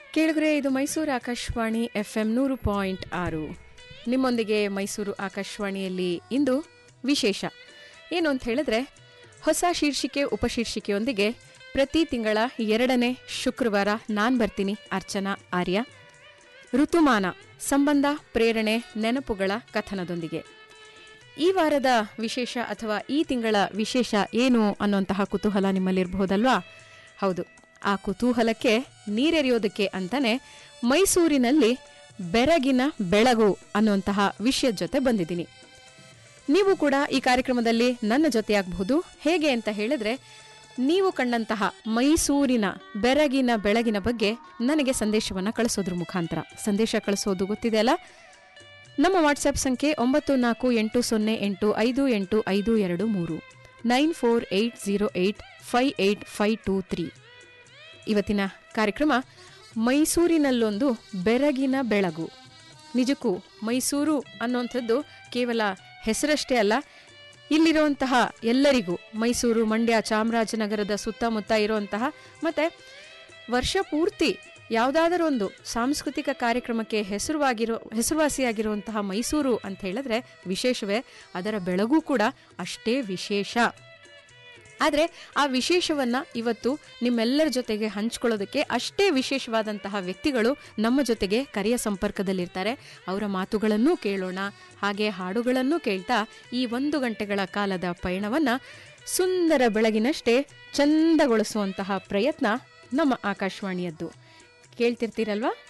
ಕೇಳಿದ್ರೆ ಇದು Mysuru Akashvani F M ನೂರು ಪಾಯಿಂಟ್ ಆರು ನಿಮ್ಮೊಂದಿಗೆ ಮೈಸೂರು ಆಕಾಶವಾಣಿಯಲ್ಲಿ ಇಂದು ವಿಶೇಷ ಏನು ಅಂತ ಹೇಳಿದ್ರೆ ಹೊಸ ಶೀರ್ಷಿಕೆ ಉಪಶೀರ್ಷಿಕೆಯೊಂದಿಗೆ ಪ್ರತಿ ತಿಂಗಳ ಎರಡನೇ ಶುಕ್ರವಾರ ನಾನು ಬರ್ತೀನಿ ಅರ್ಚನಾ ಆರ್ಯ ಋತುಮಾನ ಸಂಬಂಧ ಪ್ರೇರಣೆ ನೆನಪುಗಳ ಕಥನದೊಂದಿಗೆ ಈ ವಾರದ ವಿಶೇಷ ಅಥವಾ ಈ ತಿಂಗಳ ವಿಶೇಷ ಏನು ಅನ್ನುವಂತಹ ಕುತೂಹಲ ನಿಮ್ಮಲ್ಲಿರಬಹುದಲ್ವಾ ಹೌದು ಆ ಕುತೂಹಲಕ್ಕೆ ನೀರೆರೆಯೋದಕ್ಕೆ ಅಂತಾನೆ ಮೈಸೂರಿನಲ್ಲಿ ಬೆರಗಿನ ಬೆಳಗು ಅನ್ನುವಂತಹ ವಿಷಯದ ಜೊತೆ ಬಂದಿದ್ದೀನಿ ನೀವು ಕೂಡ ಈ ಕಾರ್ಯಕ್ರಮದಲ್ಲಿ ನನ್ನ ಜೊತೆಯಾಗಬಹುದು ಹೇಗೆ ಅಂತ ಹೇಳಿದ್ರೆ ನೀವು ಕಂಡಂತಹ ಮೈಸೂರಿನ ಬೆರಗಿನ ಬೆಳಗಿನ ಬಗ್ಗೆ ನನಗೆ ಸಂದೇಶವನ್ನು ಕಳಿಸೋದ್ರ ಮುಖಾಂತರ ಸಂದೇಶ ಕಳಿಸೋದು ಗೊತ್ತಿದೆ ಅಲ್ಲ ನಮ್ಮ ವಾಟ್ಸ್ಆಪ್ ಸಂಖ್ಯೆ ಒಂಬತ್ತು ನಾಲ್ಕು ಎಂಟು ಸೊನ್ನೆ ಎಂಟು ಐದು ಎಂಟು ಐದು ಎರಡು ಮೂರು nine four eight zero eight five eight five two three ಇವತ್ತಿನ ಕಾರ್ಯಕ್ರಮ ಮೈಸೂರಿನಲ್ಲೊಂದು ಬೆರಗಿನ ಬೆಳಗು ನಿಜಕ್ಕೂ ಮೈಸೂರು ಅನ್ನುವಂಥದ್ದು ಕೇವಲ ಹೆಸರಷ್ಟೇ ಅಲ್ಲ ಇಲ್ಲಿರುವಂತಹ ಎಲ್ಲರಿಗೂ ಮೈಸೂರು ಮಂಡ್ಯ ಚಾಮರಾಜನಗರದ ಸುತ್ತಮುತ್ತ ಇರುವಂತಹ ಮತ್ತೆ ವರ್ಷ ಪೂರ್ತಿ ಯಾವುದಾದರೂ ಒಂದು ಸಾಂಸ್ಕೃತಿಕ ಕಾರ್ಯಕ್ರಮಕ್ಕೆ ಹೆಸರುವಾಗಿರೋ ಹೆಸರುವಾಸಿಯಾಗಿರುವಂತಹ ಮೈಸೂರು ಅಂತ ಹೇಳಿದ್ರೆ ವಿಶೇಷವೇ ಅದರ ಬೆಳಗೂ ಕೂಡ ಅಷ್ಟೇ ವಿಶೇಷ ಆದರೆ ಆ ವಿಶೇಷವನ್ನ ಇವತ್ತು ನಿಮ್ಮೆಲ್ಲರ ಜೊತೆಗೆ ಹಂಚ್ಕೊಳ್ಳೋದಕ್ಕೆ ಅಷ್ಟೇ ವಿಶೇಷವಾದಂತಹ ವ್ಯಕ್ತಿಗಳು ನಮ್ಮ ಜೊತೆಗೆ ಕರೆಯ ಸಂಪರ್ಕದಲ್ಲಿರ್ತಾರೆ ಅವರ ಮಾತುಗಳನ್ನೂ ಕೇಳೋಣ ಹಾಗೆ ಹಾಡುಗಳನ್ನೂ ಕೇಳ್ತಾ ಈ ಒಂದು ಗಂಟೆಗಳ ಕಾಲದ ಪಯಣವನ್ನ ಸುಂದರ ಬೆಳಗಿನಷ್ಟೇ ಚಂದಗೊಳಿಸುವಂತಹ ಪ್ರಯತ್ನ ನಮ್ಮ ಆಕಾಶವಾಣಿಯದ್ದು ಕೇಳ್ತಿರ್ತೀರಲ್ವಾ